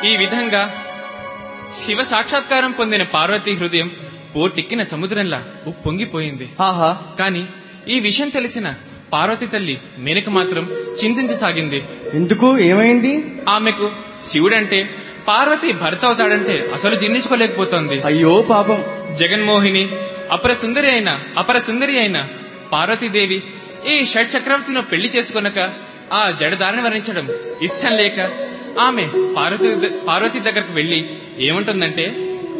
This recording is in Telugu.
ఈ విధంగా శివ సాక్షాత్కారం పొందిన పార్వతీ హృదయం పోటెక్కిన సముద్రంలా ఉప్పొంగిపోయింది ఆహా కాని ఈ విషయం తెలిసిన పార్వతి తల్లి మేనక మాత్రం చింతించసాగింది ఎందుకు ఏమైంది ఆమెకు శివుడంటే పార్వతి భర్త అవుతాడంటే అసలు జీర్ణించుకోలేకపోతోంది అయ్యో పాపం జగన్మోహిని అపర సుందరి అయిన అపర సుందరి అయిన పార్వతీదేవి ఈ షట్ చక్రవర్తిలో పెళ్లి చేసుకొనక ఆ జడదారిని వర్ణించడం ఇష్టం లేక ఆమె పార్వతి పార్వతి దగ్గరకు వెళ్లి ఏమంటుందంటే